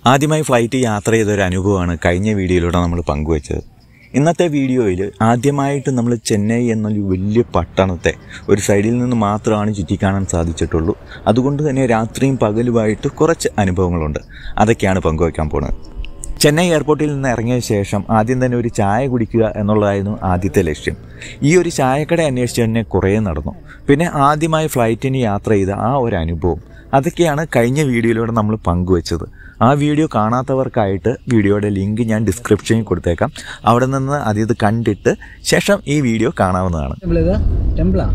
ആദ്യമായി ഫ്ലൈറ്റ് യാത്ര ചെയ്ത ഒരു അനുഭവമാണ് കഴിഞ്ഞ വീഡിയോയിലൂടെ നമ്മൾ പങ്കുവച്ചത് ഇന്നത്തെ വീഡിയോയിൽ ആദ്യമായിട്ട് നമ്മൾ ചെന്നൈ എന്നൊരു വലിയ പട്ടണത്തെ ഒരു സൈഡിൽ നിന്ന് മാത്രമാണ് ചുറ്റിക്കാണാൻ സാധിച്ചിട്ടുള്ളൂ അതുകൊണ്ട് തന്നെ രാത്രിയും പകലുമായിട്ട് കുറച്ച് അനുഭവങ്ങളുണ്ട് അതൊക്കെയാണ് പങ്കുവയ്ക്കാൻ പോകുന്നത് ചെന്നൈ എയർപോർട്ടിൽ നിന്ന് ഇറങ്ങിയ ശേഷം ആദ്യം തന്നെ ഒരു ചായ കുടിക്കുക എന്നുള്ളതായിരുന്നു ആദ്യത്തെ ലക്ഷ്യം ഈ ഒരു ചായക്കട അന്വേഷിച്ച് തന്നെ കുറേ നടന്നു പിന്നെ ആദ്യമായി ഫ്ലൈറ്റിന് യാത്ര ചെയ്ത ആ ഒരു അനുഭവം അതൊക്കെയാണ് കഴിഞ്ഞ വീഡിയോയിലൂടെ നമ്മൾ പങ്കുവച്ചത് ആ വീഡിയോ കാണാത്തവർക്കായിട്ട് വീഡിയോയുടെ ലിങ്ക് ഞാൻ ഡിസ്ക്രിപ്ഷനിൽ കൊടുത്തേക്കാം അവിടെ നിന്ന് അത് ഇത് കണ്ടിട്ട് ശേഷം ഈ വീഡിയോ കാണാവുന്നതാണ് ടെമ്പിൾ ഇത് ടെമ്പിളാ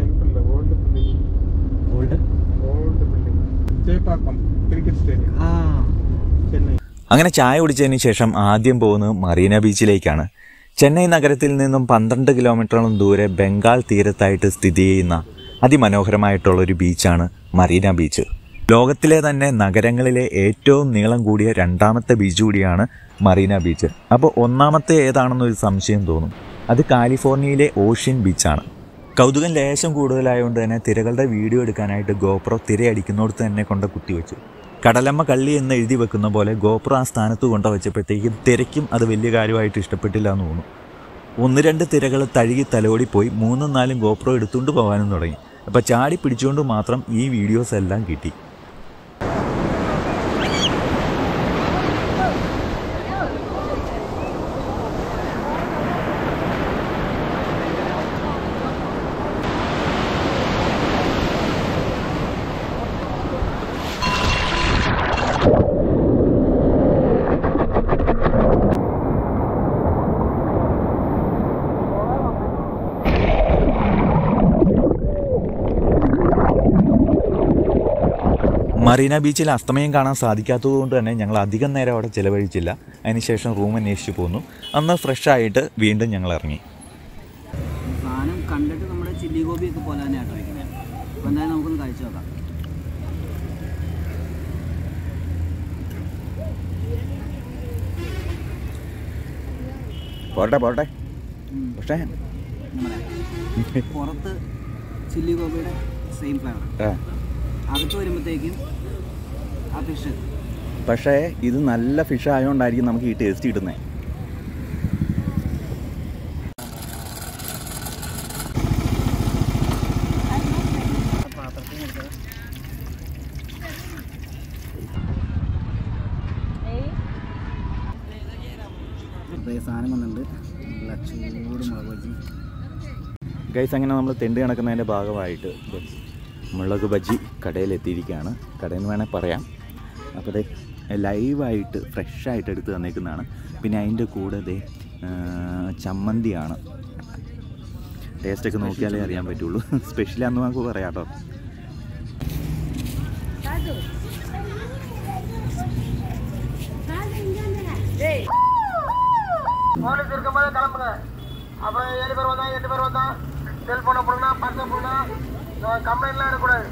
ഓൾഡ് ചേപ്പാക്കം ക്രിക്കറ്റ് സ്റ്റേഡിയം ആ ചെന്നൈ അങ്ങനെ ചായ കുടിച്ചതിന് ശേഷം ആദ്യം പോകുന്നത് മറീന ബീച്ചിലേക്കാണ് ചെന്നൈ നഗരത്തിൽ നിന്നും പന്ത്രണ്ട് കിലോമീറ്ററോളം ദൂരെ ബംഗാൾ തീരത്തായിട്ട് സ്ഥിതി ചെയ്യുന്ന അതിമനോഹരമായിട്ടുള്ള ഒരു ബീച്ചാണ് മറീന ബീച്ച് ലോകത്തിലെ തന്നെ നഗരങ്ങളിലെ ഏറ്റവും നീളം കൂടിയ രണ്ടാമത്തെ ബീച്ച് കൂടിയാണ് മറീന ബീച്ച് അപ്പോൾ ഒന്നാമത്തെ ഏതാണെന്നൊരു സംശയം തോന്നും അത് കാലിഫോർണിയയിലെ ഓഷ്യൻ ബീച്ചാണ് കൗതുകം ലേശം കൂടുതലായതുകൊണ്ട് തന്നെ തിരകളുടെ വീഡിയോ എടുക്കാനായിട്ട് ഗോപ്രോ തിരയടിക്കുന്നിടത്ത് തന്നെ കൊണ്ട് കുത്തിവെച്ചു കടലമ്മ കള്ളി എന്ന് എഴുതി വെക്കുന്ന പോലെ ഗോപ്രോ ആ സ്ഥാനത്ത് കൊണ്ട് വെച്ചപ്പോഴത്തേക്കും തിരയ്ക്കും അത് വലിയ കാര്യമായിട്ട് ഇഷ്ടപ്പെട്ടില്ല എന്ന് തോന്നുന്നു ഒന്ന് രണ്ട് തിരകൾ തഴുകി തലോടിപ്പോയി മൂന്നും നാലും ഗോപ്രോ എടുത്തുകൊണ്ട് പോകാനും തുടങ്ങി അപ്പോൾ ചാടി പിടിച്ചുകൊണ്ട് മാത്രം ഈ വീഡിയോസ് എല്ലാം കിട്ടി മറീന ബീച്ചിൽ അസ്തമയം കാണാൻ സാധിക്കാത്തതുകൊണ്ട് തന്നെ ഞങ്ങൾ അധികം നേരം അവിടെ ചിലവഴിച്ചില്ല അതിനുശേഷം റൂം അന്വേഷിച്ച് പോന്നു അന്ന് ഫ്രഷ് ആയിട്ട് വീണ്ടും ഞങ്ങൾ ഇറങ്ങി സാധനം കണ്ടിട്ട് നമ്മുടെ ചില്ലി ഗോപി ഒക്കെ പോലെ തന്നെയാണ് കഴിക്കുന്നത് അപ്പോൾ എന്തായാലും നമുക്കൊന്ന് കഴിച്ചു നോക്കാം പോട്ടെ പോട്ടെ ഉം. പക്ഷേ നമ്മുടെ പുറത്ത് ചില്ലി ഗോപിയുടെ സെയിം ഫ്ലേവർ അകത്ത് വരുമ്പോഴത്തേക്കും ആ ഫിഷ് പക്ഷേ ഇത് നല്ല ഫിഷ് ആയതുകൊണ്ടായിരിക്കും നമുക്ക് ഈ ടേസ്റ്റ് കിട്ടുന്നത് പാത്രത്തിൽ കൊടുത്തത് അപ്പോൾ ഈ സാധനം വന്നിട്ടുണ്ട് നല്ല ചൂട് മുളക് ബജി ഗൈസ് അങ്ങനെ നമ്മൾ തെണ്ട് കിടക്കുന്നതിൻ്റെ ഭാഗമായിട്ട് ദേ മുളക് ബജ്ജി കടയിലെത്തിയിരിക്കുകയാണ് കടയിൽ നിന്ന് വേണേൽ പറയാം അപ്പോൾ ദേ ലൈവായിട്ട് ഫ്രഷായിട്ട് എടുത്ത് തന്നേക്കുന്നതാണ് പിന്നെ അതിൻ്റെ കൂടെ ദേ ആ, ചമ്മന്തിയാണ് ടേസ്റ്റൊക്കെ നോക്കിയാലേ അറിയാൻ പറ്റുള്ളൂ സ്പെഷ്യലാന്ന് നമുക്ക് പറയാം കേട്ടോ போலீஸ் இருக்கும்போது கிளம்புங்க அப்புறம் ஏழு பேர் வந்தா எட்டு பேர் வந்தா செல்போனை போடுங்க பர்ஸை போடுங்க கம்ப்ளைண்ட்லாம் எடுக்கக்கூடாது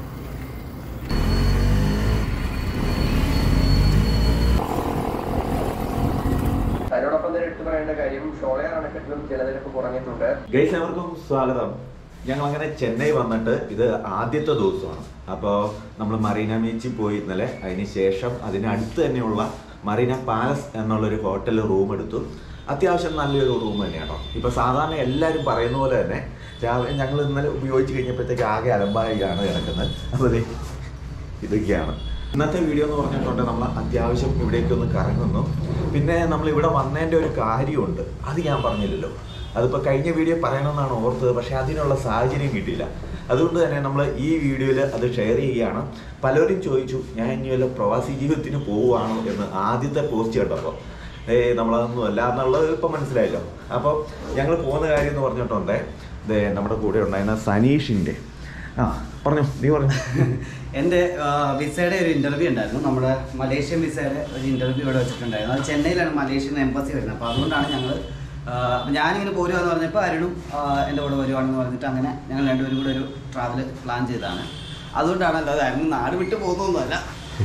അതിനോടൊപ്പം തന്നെ എടുത്തു പറയേണ്ട കാര്യം ഷോളയാർ അണക്കെട്ടിലും ജലനിരപ്പ് കുറഞ്ഞിട്ടുണ്ട് ഗൈസ് എവർക്കും സ്വാഗതം ഞങ്ങൾ അങ്ങനെ ചെന്നൈ വന്നിട്ട് ഇത് ആദ്യത്തെ ദിവസമാണ് അപ്പോൾ നമ്മൾ മറീന ബീച്ചിൽ പോയി ഇന്നലെ അതിന് ശേഷം അതിനടുത്ത് തന്നെയുള്ള മറീന പാലസ് എന്നുള്ളൊരു ഹോട്ടലിൽ റൂം എടുത്തു അത്യാവശ്യം നല്ലൊരു റൂം തന്നെയാണോ ഇപ്പോൾ സാധാരണ എല്ലാവരും പറയുന്ന പോലെ തന്നെ രാവിലെ ഞങ്ങൾ ഇന്നലെ ഉപയോഗിച്ച് കഴിഞ്ഞപ്പോഴത്തേക്ക് ആകെ അലമ്പായിയാണ് കിടക്കുന്നത് അപ്പോൾ ദേ ഇതൊക്കെയാണ് ഇന്നത്തെ വീഡിയോ എന്ന് പറഞ്ഞിട്ടുണ്ടെങ്കിൽ നമ്മൾ അത്യാവശ്യം ഇവിടേക്ക് ഒന്ന് കറങ്ങുന്നു പിന്നെ നമ്മൾ ഇവിടെ വന്നതിൻ്റെ ഒരു കാര്യമുണ്ട് അത് ഞാൻ പറഞ്ഞില്ലല്ലോ അതിപ്പോൾ കഴിഞ്ഞ വീഡിയോ പറയണമെന്നാണ് ഓർത്തത് പക്ഷേ അതിനുള്ള സാഹചര്യം കിട്ടിയില്ല അതുകൊണ്ട് തന്നെ നമ്മൾ ഈ വീഡിയോയിൽ അത് ഷെയർ ചെയ്യുകയാണ് പലരും ചോദിച്ചു ഞാൻ ഇനി വല്ല പ്രവാസി ജീവിതത്തിന് പോവുകയാണോ എന്ന് ആദ്യത്തെ പോസ്റ്റ് കണ്ടപ്പോൾ ഏയ് നമ്മളതൊന്നും അല്ല എന്നുള്ളത് ഇപ്പം മനസ്സിലായല്ലോ അപ്പോൾ ഞങ്ങൾ പോകുന്ന കാര്യം എന്ന് പറഞ്ഞിട്ടുണ്ടേ ദേ നമ്മുടെ കൂടെ ഉണ്ടായിരുന്ന സനീഷിൻ്റെ ആ പറഞ്ഞു നീ പറഞ്ഞു എൻ്റെ വിസയുടെ ഒരു ഇൻ്റർവ്യൂ ഉണ്ടായിരുന്നു നമ്മുടെ മലേഷ്യൻ വിസയുടെ ഒരു ഇൻ്റർവ്യൂ ഇവിടെ വെച്ചിട്ടുണ്ടായിരുന്നു അത് ചെന്നൈയിലാണ് മലേഷ്യൻ എംബസി വരുന്നത് അപ്പോൾ അതുകൊണ്ടാണ് ഞങ്ങൾ ഞാനിങ്ങനെ പോരുവാന്ന് പറഞ്ഞപ്പോൾ അരുണും ആ, എൻ്റെ കൂടെ വരുവാണെന്ന് പറഞ്ഞിട്ട് അങ്ങനെ ഞങ്ങൾ രണ്ടുപേരും കൂടെ ഒരു ട്രാവൽ പ്ലാൻ ചെയ്തതാണ് അതുകൊണ്ടാണ് അല്ലാതെ അരുൺ നാട് വിട്ട് പോകുന്നൊന്നുമല്ല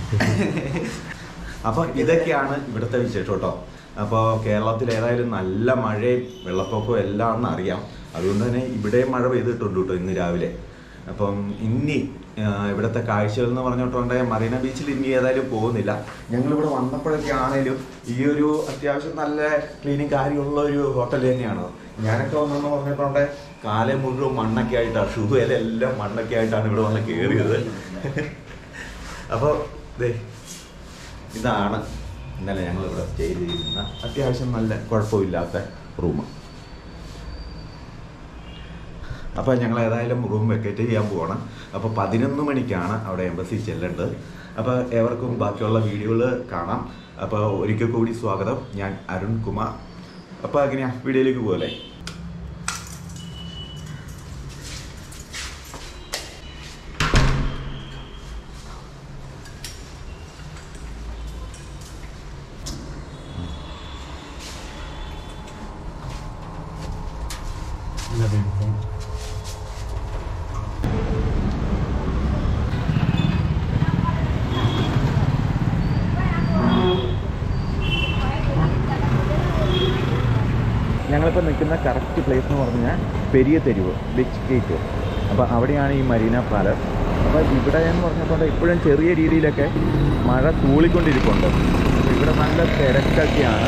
അപ്പോൾ ഇതൊക്കെയാണ് ഇവിടുത്തെ വിശേഷം കേട്ടോ അപ്പോൾ കേരളത്തിൽ ഏതായാലും നല്ല മഴയും വെള്ളപ്പൊക്കവും എല്ലാം ആണെന്ന് അറിയാം അതുകൊണ്ട് തന്നെ ഇവിടെയും മഴ പെയ്തിട്ടുണ്ട് കേട്ടോ ഇന്ന് രാവിലെ അപ്പം ഇനി ആഹ് ഇവിടുത്തെ കാഴ്ചകൾ എന്ന് പറഞ്ഞിട്ടുണ്ടെങ്കിൽ മറീന ബീച്ചിൽ ഇനി ഏതായാലും പോകുന്നില്ല ഞങ്ങൾ ഇവിടെ വന്നപ്പോഴൊക്കെ ആണേലും ഈ ഒരു അത്യാവശ്യം നല്ല ക്ലീനിങ് കാര്യമുള്ള ഒരു ഹോട്ടൽ തന്നെയാണ് ഞാനൊക്കെ വന്നെന്ന് പറഞ്ഞിട്ടുണ്ടെ കാലം മുഴുവൻ മണ്ണൊക്കെ ആയിട്ടാണ് ഷൂ എല്ലാം മണ്ണൊക്കെ ആയിട്ടാണ് ഇവിടെ വന്ന് കയറിയത് അപ്പോൾ ദേ ഇതാണ് ഇന്നലെ ഞങ്ങൾ ഇവിടെ സ്റ്റേ ചെയ്തിരുന്ന അത്യാവശ്യം നല്ല കുഴപ്പമില്ലാത്ത റൂം അപ്പോൾ ഞങ്ങൾ ഏതായാലും റൂം വെക്കേറ്റ് ചെയ്യാൻ പോവാണ് അപ്പോൾ പതിനൊന്ന് മണിക്കാണ് അവിടെ എംബസി ചെല്ലേണ്ടത് അപ്പോൾ ഏവർക്കും ബാക്കിയുള്ള വീഡിയോകൾ കാണാം അപ്പോൾ ഒരിക്കൽ കൂടി സ്വാഗതം ഞാൻ അരുൺ കുമാർ അപ്പോൾ എങ്ങനെയാ വീഡിയോയിലേക്ക് പോലെ ഞങ്ങളിപ്പോൾ നിൽക്കുന്ന കറക്റ്റ് പ്ലേസ് എന്ന് പറഞ്ഞാൽ പെരിയ തെരുവ് ബീച്ച് ഗേറ്റ് അപ്പോൾ അവിടെയാണ് ഈ മരീന പാലസ് അപ്പോൾ ഇവിടെ എന്ന് പറഞ്ഞപ്പോൾ ഇപ്പോഴും ചെറിയ രീതിയിലൊക്കെ മഴ തൂളിക്കൊണ്ടിരിപ്പുണ്ട് അപ്പോൾ ഇവിടെ നല്ല തിരക്കൊക്കെയാണ്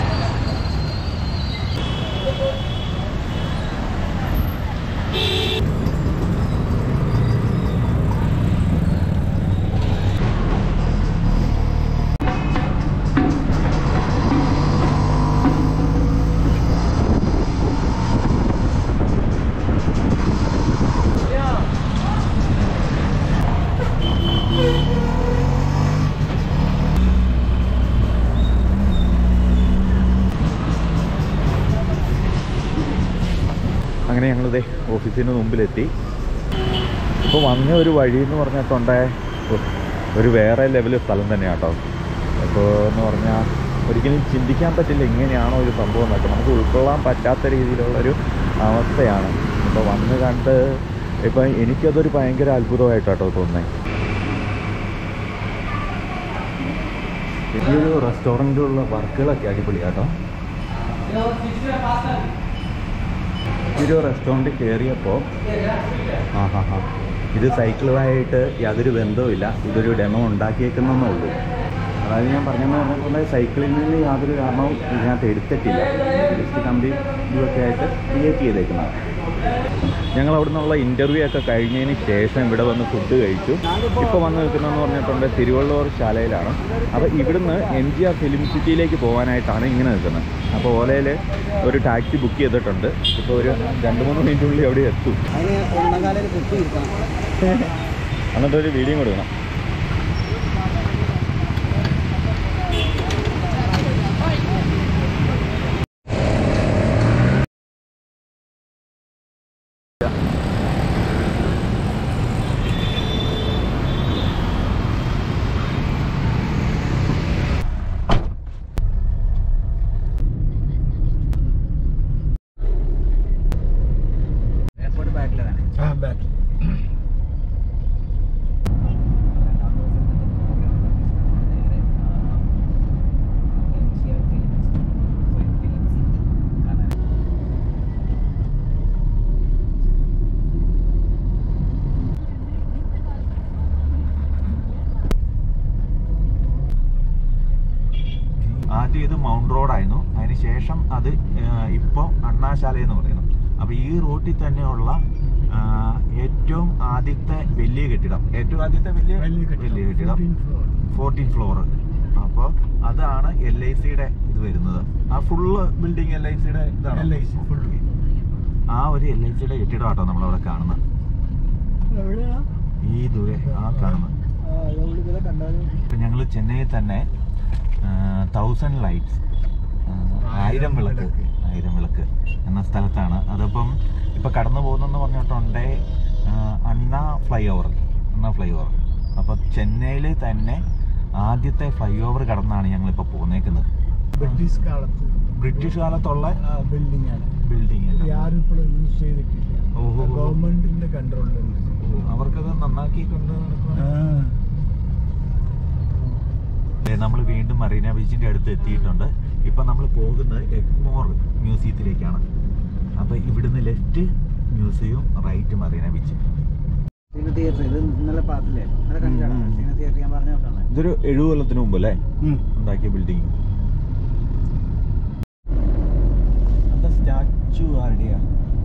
അങ്ങനെ ഞങ്ങളിതേ ഓഫീസിന് മുമ്പിലെത്തി ഇപ്പോൾ വന്ന ഒരു വഴി എന്ന് പറഞ്ഞിട്ടുണ്ടേ ഒരു വേറെ ലെവൽ സ്ഥലം തന്നെയാണ് കേട്ടോ ഇപ്പോൾ എന്ന് പറഞ്ഞാൽ ഒരിക്കലും ചിന്തിക്കാൻ പറ്റില്ല ഇങ്ങനെയാണോ ഒരു സംഭവം എന്നൊക്കെ നമുക്ക് ഉൾക്കൊള്ളാൻ പറ്റാത്ത രീതിയിലുള്ളൊരു അവസ്ഥയാണ് ഇപ്പോൾ വന്ന് കണ്ട് ഇപ്പം എനിക്കതൊരു ഭയങ്കര അത്ഭുതമായിട്ടോ തോന്നുന്നത് ഈ ഒരു റെസ്റ്റോറൻറ്റിലുള്ള വർക്കുകളൊക്കെ അടിപൊളിയാട്ടോ ഈ ഒരു റെസ്റ്റോറൻറ്റിൽ കയറിയപ്പോൾ ആ ഹാ ഹാ ഇത് സൈക്കിളുമായിട്ട് യാതൊരു ബന്ധവുമില്ല ഇതൊരു ഡെമോ ഉണ്ടാക്കിയേക്കുന്നേ ഉള്ളൂ അതായത് ഞാൻ പറഞ്ഞെന്ന് പറഞ്ഞിട്ടുണ്ടെങ്കിൽ സൈക്കിളിൽ നിന്ന് യാതൊരു കാരണവും ഇതിനകത്ത് എടുത്തിട്ടില്ല ജസ്റ്റ് കമ്പി ഇതൊക്കെ ആയിട്ട് ക്രിയേറ്റ് ചെയ്തേക്കുന്നതാണ് ഞങ്ങൾ അവിടെ നിന്നുള്ള ഇൻ്റർവ്യൂ ഒക്കെ കഴിഞ്ഞതിന് ശേഷം ഇവിടെ വന്ന് ഫുഡ് കഴിച്ചു ഇപ്പോൾ വന്ന് നിൽക്കുന്നതെന്ന് പറഞ്ഞിട്ടുണ്ട് തിരുവള്ളൂർ ശാലയിലാണ് അപ്പോൾ ഇവിടുന്ന് എം ജി ആർ ഫിലിം സിറ്റിയിലേക്ക് പോകാനായിട്ടാണ് ഇങ്ങനെ നിൽക്കുന്നത് അപ്പോൾ ഓലയിൽ ഒരു ടാക്സി ബുക്ക് ചെയ്തിട്ടുണ്ട് ഇപ്പോൾ ഒരു രണ്ട് മൂന്ന് മിനിറ്റിനുള്ളിൽ അവിടെ എത്തും അതിന് ഒന്നകാലിൽ കുത്തി ഇരിക്കണം എന്നിട്ട് ഒരു വീഡിയോ കൊടുക്കണം എയർപോർട്ട് ബാക്കിലാണ് ആദ്യം ഇത് മൗണ്ട് റോഡായിരുന്നു അതിന് ശേഷം അത് ഇപ്പോൾ അണ്ണാശാല എന്ന് പറയുന്നു അപ്പോൾ ഈ റൂട്ടിൽ തന്നെയുള്ള ആ, ഏറ്റവും ആദ്യത്തെ വലിയ കെട്ടിടം ഏറ്റവും ആദ്യത്തെ വലിയ വലിയ കെട്ടിടം ഫോർട്ടീൻ ഫ്ലോർ അപ്പോൾ അതാണ് എൽ ഐ സിയുടെ ഇത് വരുന്നത് ആ ഫുള്ള് ബിൽഡിംഗ് എൽ ഐ സിയുടെ ഇതാണ് ആ ഒരു എൽ ഐ സിയുടെ കെട്ടിടമാട്ടോ നമ്മളവിടെ കാണുന്നത് ഈ ദൂരെ ആ കാണുന്നത് ഇപ്പം ഞങ്ങൾ ചെന്നൈയിൽ തന്നെ തൗസൻഡ് ലൈറ്റ്സ് ആയിരം വിളക്ക് ആയിരം വിളക്ക് എന്ന സ്ഥലത്താണ് അതിപ്പം ഇപ്പം കടന്നു പോകുന്നെന്ന് പറഞ്ഞിട്ടുണ്ടേ Anna flyover Anna flyover അപ്പോൾ ചെന്നൈയിൽ തന്നെ ആദ്യത്തെ ഫ്ലൈ ഓവർ കടന്നാണ് ഞങ്ങളിപ്പോൾ പോന്നേക്കുന്നത് ബ്രിട്ടീഷ് കാലത്ത് ബ്രിട്ടീഷ് കാലത്തുള്ള ബിൽഡിംഗ് ആണ് ബിൽഡിംഗ് ഇത് ആരും ഇപ്പോഴും യൂസ് ചെയ്തിട്ടില്ല ഓഹോ. ഗവൺമെന്റിന്റെ കൺട്രോളിലുണ്ട് അവർക്കത് നന്നാക്കി കൊണ്ട് നമ്മൾ വീണ്ടും മറീന ബീച്ചിന്റെ അടുത്ത് എത്തിയിട്ടുണ്ട് ഇപ്പൊ നമ്മൾ പോകുന്നത് എഗ്മോർ മ്യൂസിയത്തിലേക്കാണ് അപ്പൊ ഇവിടുന്ന് left museum right Marina beach cinema theatre ഇത് ഇന്നലെ പാത്തില്ലേ ഇന്നലെ കണ്ടാണ് ഉം. സിനിമ തിയേറ്റർ ഞാൻ പറഞ്ഞു നോക്കാം ഇതൊരു എഴുപത് കൊല്ലത്തിന് മുമ്പ് അല്ലേ ഉണ്ടാക്കിയ ബിൽഡിംഗ് സ്റ്റാച്ചു ആരുടെയാ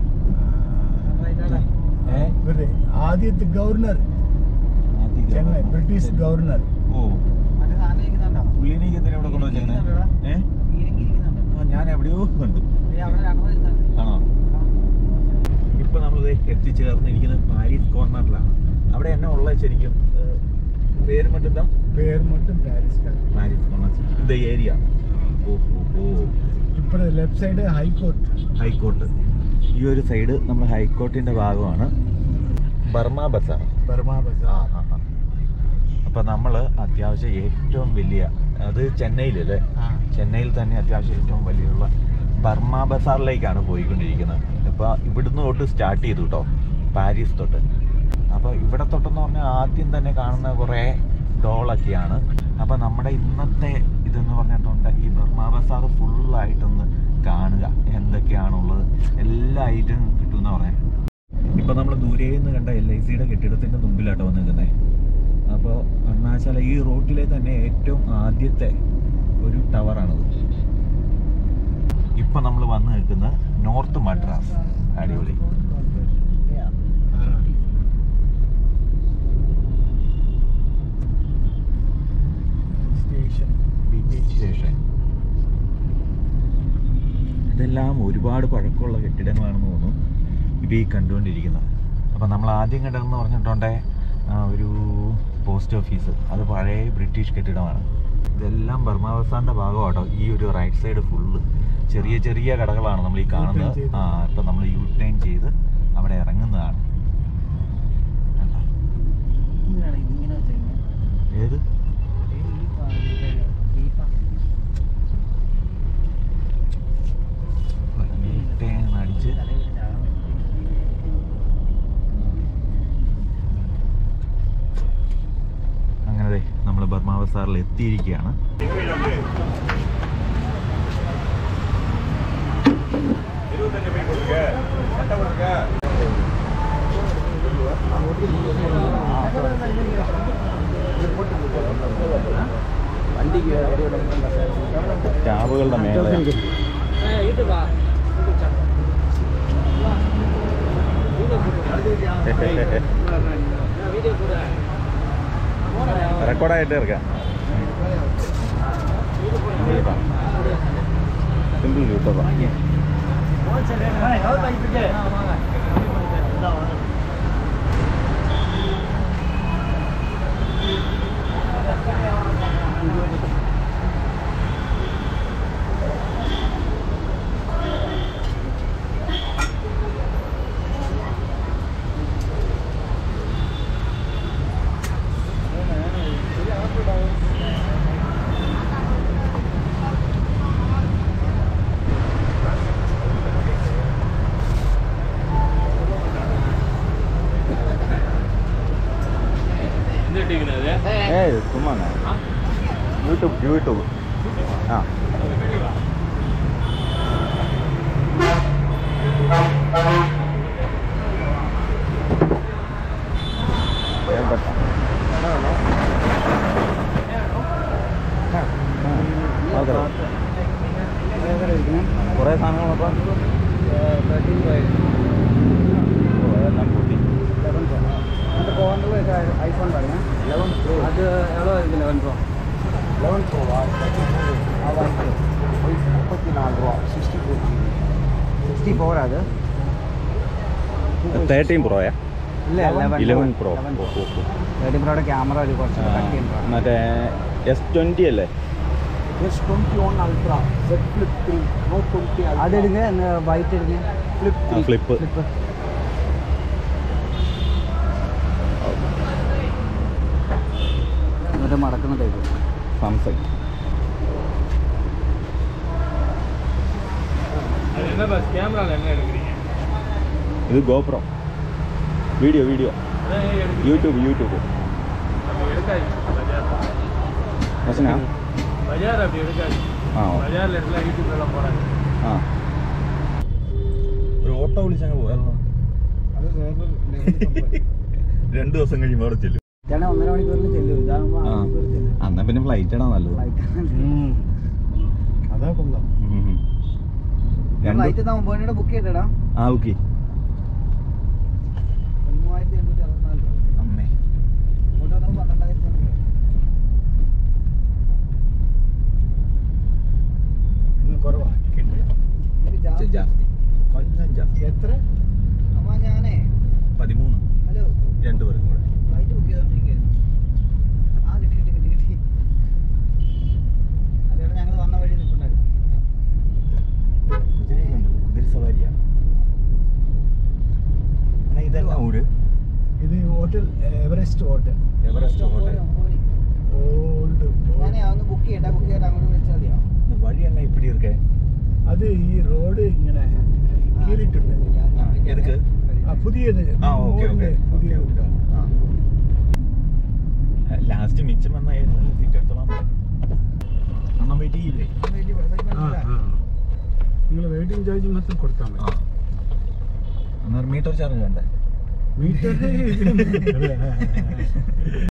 ഏ ഇവരുടെ ആദ്യത്തെ ഗവർണർ ചെന്നൈ ബ്രിട്ടീഷ് ഗവർണർ ഓ മറ്റേ സാധനം ഇരിക്കുന്നുണ്ടോ പുള്ളിനേക്ക് എന്തിനാ ഇവിടെ കൊണ്ടുവച്ചേക്കണേ ഏ ഇരിക്കി ഇരിക്കുന്നുണ്ടോ ആ, ഞാൻ എവിടെയോ കണ്ടു ദേ അവിടെ രണ്ടെണ്ണം ഇരുന്നുണ്ട്. ആണോ ഇപ്പൊ നമ്മൾ എത്തിച്ചേർന്നിരിക്കുന്ന പാരീസ് കോർണറിലാണ് അവിടെ എന്നെ ഉള്ള ശരിക്കും ഏ, പേര് മറ്റെന്താ പേര് மட்டும் പാരീസ് പാരീസ് കോർണർ ഇത് ഏരിയ ഓ ഓ ഓ ഇപ്പഴ ലെഫ്റ്റ് സൈഡ് ഹൈക്കോർട്ട് ഹൈക്കോർട്ട് ഈ ഒരു സൈഡ് നമ്മൾ ഹൈക്കോർട്ടിന്റെ ഭാഗമാണ് ബർമ ബസാർ ബർമ ബസാർ അപ്പൊ നമ്മൾ അത്യാവശ്യം ഏറ്റവും വലിയ അത് ചെന്നൈയിലല്ലേ ചെന്നൈയിൽ തന്നെ അത്യാവശ്യം ഏറ്റവും വലിയുള്ള ബർമ ബസാറിലേക്കാണ് പോയിക്കൊണ്ടിരിക്കുന്നത് ഇപ്പോൾ ഇവിടുന്ന് തൊട്ട് സ്റ്റാർട്ട് ചെയ്തു കേട്ടോ പാരീസ് തൊട്ട് അപ്പോൾ ഇവിടെ തൊട്ടെന്ന് പറഞ്ഞാൽ ആദ്യം തന്നെ കാണുന്ന കുറേ ഡോളൊക്കെയാണ് അപ്പോൾ നമ്മുടെ ഇന്നത്തെ ഇതെന്ന് പറഞ്ഞിട്ടുണ്ട് ഈ ബർമ ബസാർ ഫുള്ളായിട്ടൊന്ന് കാണുക എന്തൊക്കെയാണുള്ളത് എല്ലാ ഐറ്റവും കിട്ടുമെന്ന് പറയാൻ ഇപ്പൊ നമ്മൾ ദൂരെ നിന്ന് കണ്ട എൽ ഐ സിയുടെ കെട്ടിടത്തിന്റെ മുമ്പിലാട്ടോ വന്ന് നിൽക്കുന്നത് അപ്പോൾ അരുണാചല ഈ റോട്ടിലെ തന്നെ ഏറ്റവും ആദ്യത്തെ ഒരു ടവറാണത് ഇപ്പൊ നമ്മൾ വന്ന് നിൽക്കുന്ന നോർത്ത് മദ്രാസ് അടിപൊളി സ്റ്റേഷൻ ബീച്ച് സ്റ്റേഷൻ ഇതെല്ലാം ഒരുപാട് പഴക്കമുള്ള കെട്ടിടങ്ങളാണെന്ന് തോന്നുന്നു ഇപ്പോൾ ഈ കണ്ടുകൊണ്ടിരിക്കുന്നത് അപ്പോൾ നമ്മൾ ആദ്യം കണ്ടതെന്ന് പറഞ്ഞിട്ടുണ്ടേ ആ, ഒരു പോസ്റ്റ് ഓഫീസ് അത് പഴയ ബ്രിട്ടീഷ് കെട്ടിടമാണ് ഇതെല്ലാം ബർമാവസാറിൻ്റെ ഭാഗമാട്ടോ ഈ ഒരു റൈറ്റ് സൈഡ് ഫുള്ള് ചെറിയ ചെറിയ കടകളാണ് നമ്മൾ ഈ കാണുന്നത് ചെയ്ത്. ആ ഇപ്പം നമ്മൾ യു ടേൺ ചെയ്ത് അവിടെ ഇറങ്ങുന്നതാണ് കണ്ടോ? എന്തിനാണ് ഇതിങ്ങനെ വെച്ചേക്കുന്നത്? ഏത് ഏ, ഈ പാ- ഇതിന്റെ ഈ പാ- യു ടേൺ അടിച്ച് തലയിൽ ചാകാൻ പറ്റും. അങ്ങനെ നമ്മൾ ബർമാവസാറിൽ എത്തിയിരിക്കുകയാണ് ക്യാബുകളുടെ മേലെ റെക്കോർഡായിട്ട് ഇറക്കാം സിമ്പിൾ യൂട്യൂബർ ഏയ് ചുമ്മാ യൂട്യൂബ് യൂട്യൂബ് ആ കുറേ സാധനങ്ങളപ്പം എല്ലാം കൂട്ടി அந்த போனில் ஐஃபோன் பாருங்க லெவன் ப்ரோ அது எவ்வளோ இருக்குது லெவன் ப்ரோ லெவன் ப்ரோவா முப்பத்தி நாலு ரூபா sixty four GB sixty four അത് തേർട്ടീൻ പ്രോയാ ഇല്ല ഇലവൻ പ്രോ തേർട്ടി പ്രോയുടെ ക്യാമറ ഒരു കുറച്ച് കട്ടിയുണ്ട് മറ്റേ എസ് ട്വൻറ്റി അല്ലേ S twenty one ultra set flip three note twenty അതെടുங்க വൈറ്റ് എടുங்க ஃப்ளிப் த்ரீ ഫ്ലിപ്പ് ഫ്ലിപ്പ് എന്നിട്ട് മടക്കുന്ന ടൈപ്പ് സാംസങ് ഇത് GoPro video video YouTube YouTube പ്രശ്ന ആ ആ ഒരു ഓട്ടോ വിളിച്ചങ്ങ് പോയാലോ அது வேற level രണ്ടു ദിവസം കഴിയുമ്പോൾ അവിടെ ചെല്ലും ചേട്ടാ ഒന്നര മണിക്കൂറിൽ ചെല്ലും ഇതാകുമ്പോൾ ആ. അന്നാ പിന്നെ ഫ്ലൈറ്റ് ഇടാൻ നല്ലത് അതാ കൊള്ളാം ഉം. രണ്ട് ഫ്ലൈറ്റ് ഒമ്പത് മണിയുടെ ബുക്ക് ചെയ്തിടാ ആ ഓക്കെ മൂവായിരത്തി എണ്ണൂറ്റി അറുപത്തിനാല് രൂപ അമ്മേ ഇങ്ങോട്ട് വന്നപ്പോൾ പന്ത്രണ്ടായിരത്തി അഞ്ഞൂറ് ഇന്ന് കുറവാ ടിക്കറ്റ് എനിക്ക് ജാസ്തി. ജാസ്തി കൊല്ലം ജാസ്തി എത്ര അമ്മ ഞാനേ പതിമൂന്ന് ഹലോ രണ്ടു പേർക്കും കൂടെ ഫ്ലൈറ്റ് ബുക്ക് ചെയ്തോണ്ടിരിക്കുകയായിരുന്നു ആ കിട്ടി കിട്ടി കിട്ടി കിട്ടി അതേടെ ഞങ്ങൾ വന്ന വഴി നിൽപ്പുണ്ടായിരുന്നു കുതിരയുണ്ട് കുതിര സവാരിയാ എന്നാ ഇതല്ല ഊര് ഇത് hotel Everest hotel Everest hotel ഒമ്പത് മണി ഓൾഡ് ഞാനേ അതൊന്ന് ബുക്ക് ചെയ്യട്ടെ ബുക്ക് ചെയ്തിട്ട് അങ്ങോട്ട് വിളിച്ചാൽ മതിയോ இந்த വഴി എന്നാ ഇപ്പിടി ഇരിക്കേ അത് ഈ റോഡ് ഇങ്ങനെ കീറിയിട്ടുണ്ട് ആ, എതുക്ക്? ആ പുതിയത് ആ ഓക്കെ ഓക്കെ മോളില് ഓക്കെ പുതിയത് ലാസ്റ്റ് മിച്ചം വന്ന ഏതെങ്കിലും സീറ്റ് എടുത്തോളാം അണ്ണൻ വെയിറ്റ് ചെയ്യില്ലേ ആ ആ നിങ്ങൾ വെയിറ്റിംഗ് ചാർജ് മാത്രം കൊടുത്താൽ ആ മതി അന്നേരം മീറ്റർ ചാർജ് വേണ്ടേ മീറ്റർ